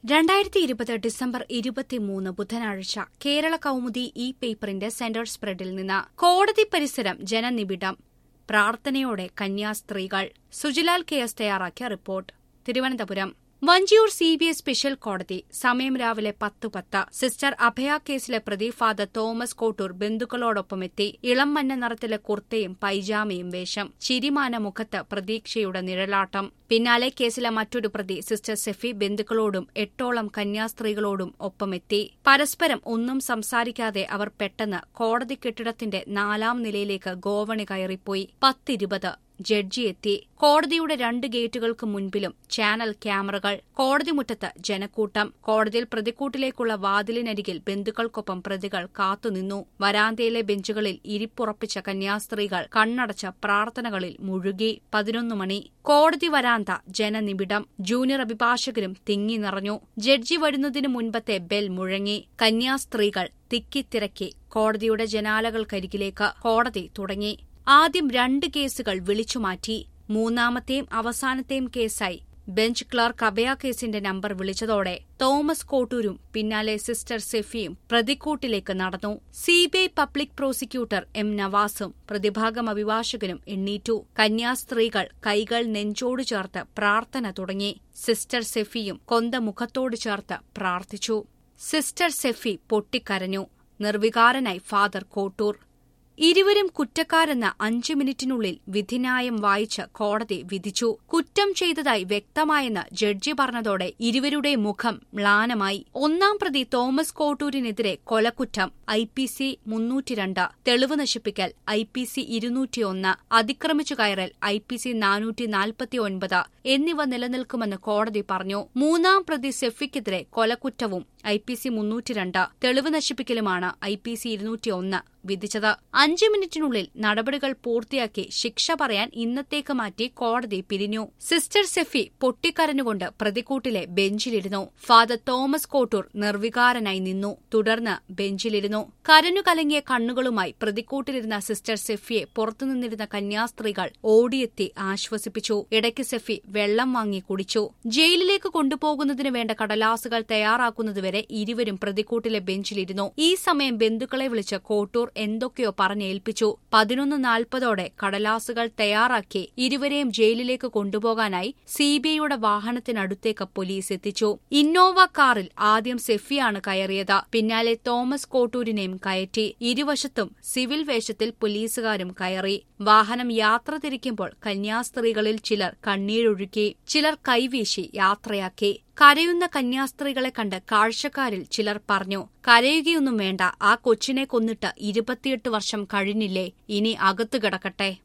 രണ്ടായിരത്തി ഇരുപത് ഡിസംബർ ഇരുപത്തിമൂന്ന് ബുധനാഴ്ച കേരള കൗമുദി ഇ പേപ്പറിന്റെ സെന്റർ സ്പ്രെഡിൽ നിന്ന് കോടതി പരിസരം ജനനിബിഡം പ്രാർത്ഥനയോടെ കന്യാസ്ത്രീകൾ സുജിലാൽ കെ എസ് തയ്യാറാക്കിയ report Thiruvananthapuram Vanchiyoor C B S special കോടതി സമയം രാവിലെ പത്ത് പത്ത് സിസ്റ്റർ അഭയ കേസിലെ പ്രതി ഫാദർ തോമസ് കോട്ടൂർ ബന്ധുക്കളോടൊപ്പമെത്തി ഇളം മഞ്ഞ നിറത്തിലെ കുർത്തയും പൈജാമയും വേഷം ചിരിമാന മുഖത്ത് പ്രതീക്ഷയുടെ നിഴലാട്ടം പിന്നാലെ കേസിലെ മറ്റൊരു പ്രതി സിസ്റ്റർ സെഫി ബന്ധുക്കളോടും എട്ടോളം കന്യാസ്ത്രീകളോടും ഒപ്പമെത്തി പരസ്പരം ഒന്നും സംസാരിക്കാതെ അവർ പെട്ടെന്ന് കോടതി കെട്ടിടത്തിന്റെ നാലാം നിലയിലേക്ക് ഗോവണി കയറിപ്പോയി പത്തിരുപത് ജഡ്ജി എത്തി കോടതിയുടെ രണ്ട് ഗേറ്റുകൾക്ക് മുൻപിലും ചാനൽ ക്യാമറകൾ കോടതി മുറ്റത്ത് ജനക്കൂട്ടം കോടതിയിൽ പ്രതിക്കൂട്ടിലേക്കുള്ള വാതിലിനരികിൽ ബന്ധുക്കൾക്കൊപ്പം പ്രതികൾ കാത്തുനിന്നു വരാന്തയിലെ ബെഞ്ചുകളിൽ ഇരിപ്പുറപ്പിച്ച കന്യാസ്ത്രീകൾ കണ്ണടച്ച പ്രാർത്ഥനകളിൽ മുഴുകി പതിനൊന്ന് മണി കോടതി വരാന്ത ജനനിബിഡം ജൂനിയർ അഭിഭാഷകരും തിങ്ങി നിറഞ്ഞു ജഡ്ജി വരുന്നതിനു മുൻപത്തെ ബെൽ മുഴങ്ങി കന്യാസ്ത്രീകൾ തിക്കിത്തിരക്കി കോടതിയുടെ ജനാലകൾക്കരികിലേക്ക് കോടതി തുടങ്ങി ആദ്യം രണ്ട് കേസുകൾ വിളിച്ചുമാറ്റി മൂന്നാമത്തെയും അവസാനത്തെയും കേസായി ബെഞ്ച് ക്ലർക്ക് അഭയ കേസിന്റെ നമ്പർ വിളിച്ചതോടെ തോമസ് കോട്ടൂരും പിന്നാലെ സിസ്റ്റർ സെഫിയും പ്രതിക്കൂട്ടിലേക്ക് നടന്നു സിബിഐ പബ്ലിക് പ്രോസിക്യൂട്ടർ എം നവാസും പ്രതിഭാഗം അഭിഭാഷകനും എണ്ണീറ്റു കന്യാസ്ത്രീകൾ കൈകൾ നെഞ്ചോട് ചേർത്ത് പ്രാർത്ഥന തുടങ്ങി സിസ്റ്റർ സെഫിയും കൊന്ത മുഖത്തോട് ചേർത്ത് പ്രാർത്ഥിച്ചു സിസ്റ്റർ സെഫി പൊട്ടിക്കരഞ്ഞു നിർവികാരനായി ഫാദർ കോട്ടൂർ ഇരുവരും കുറ്റക്കാരെന്ന് അഞ്ചു മിനിറ്റിനുള്ളിൽ വിധിന്യായം വായിച്ച് കോടതി വിധിച്ചു കുറ്റം ചെയ്തതായി വ്യക്തമായെന്ന് ജഡ്ജി പറഞ്ഞതോടെ ഇരുവരുടെ മുഖം മ്ലാനമായി ഒന്നാം പ്രതി തോമസ് കോട്ടൂരിനെതിരെ കൊലക്കുറ്റം ഐ പി സി മുന്നൂറ്റിരണ്ട് തെളിവ് നശിപ്പിക്കൽ ഐ പി സി ഇരുന്നൂറ്റിയൊന്ന് അതിക്രമിച്ചു കയറൽ ഐ പി സി നാനൂറ്റി നാൽപ്പത്തിയൊൻപത് എന്നിവ നിലനിൽക്കുമെന്ന് കോടതി പറഞ്ഞു മൂന്നാം പ്രതി സെഫിക്കെതിരെ കൊലക്കുറ്റവും ഐ പി സി മുന്നൂറ്റിരണ്ട് തെളിവ് നശിപ്പിക്കലുമാണ് ഐ പി സി ഇരുന്നൂറ്റിയൊന്ന് വിധിച്ചത് അഞ്ചു മിനിറ്റിനുള്ളിൽ നടപടികൾ പൂർത്തിയാക്കി ശിക്ഷ പറയാൻ ഇന്നത്തേക്ക് മാറ്റി കോടതി പിരിഞ്ഞു സിസ്റ്റർ സെഫി പൊട്ടിക്കരഞ്ഞുകൊണ്ട് പ്രതിക്കൂട്ടിലെ ബെഞ്ചിലിരുന്നു ഫാദർ തോമസ് കോട്ടൂർ നിർവികാരനായി നിന്നു തുടർന്ന് ബെഞ്ചിലിരുന്നു കരഞ്ഞു കലങ്ങിയ കണ്ണുകളുമായി പ്രതിക്കൂട്ടിലിരുന്ന സിസ്റ്റർ സെഫിയെ പുറത്തുനിന്നിരുന്ന കന്യാസ്ത്രീകൾ ഓടിയെത്തി ആശ്വസിപ്പിച്ചു ഇടയ്ക്ക് സെഫി വെള്ളം വാങ്ങി കുടിച്ചു ജയിലിലേക്ക് കൊണ്ടുപോകുന്നതിന് വേണ്ട കടലാസുകൾ തയ്യാറാക്കുന്നതുവരെ ഇരുവരും പ്രതിക്കൂട്ടിലെ ബെഞ്ചിലിരുന്നു ഈ സമയം ബന്ധുക്കളെ വിളിച്ച് കോട്ടൂർ എന്തൊക്കെയോ പറഞ്ഞേൽപ്പിച്ചു പതിനൊന്ന് നാൽപ്പതോടെ കടലാസുകൾ തയ്യാറാക്കി ഇരുവരെയും ജയിലിലേക്ക് കൊണ്ടുപോകാനായി സിബിഐയുടെ വാഹനത്തിനടുത്തേക്ക് പോലീസ് എത്തിച്ചു ഇന്നോവ കാറിൽ ആദ്യം സെഫിയാണ് കയറിയത് പിന്നാലെ തോമസ് കോട്ടൂരിനെയും കയറ്റി ഇരുവശത്തും സിവിൽ വേഷത്തിൽ പോലീസുകാരും കയറി വാഹനം യാത്ര തിരിക്കുമ്പോൾ കന്യാസ്ത്രീകളിൽ ചിലർ കണ്ണീരൊഴുക്കി ചിലർ കൈവീശി യാത്രയാക്കി കരയുന്ന കന്യാസ്ത്രീകളെ കണ്ട് കാഴ്ചക്കാരിൽ ചിലർ പറഞ്ഞു കരയുകയൊന്നും വേണ്ട ആ കൊച്ചിനെ കൊന്നിട്ട് ഇരുപത്തിയെട്ട് വർഷം കഴിഞ്ഞില്ലേ ഇനി അകത്തു കിടക്കട്ടെ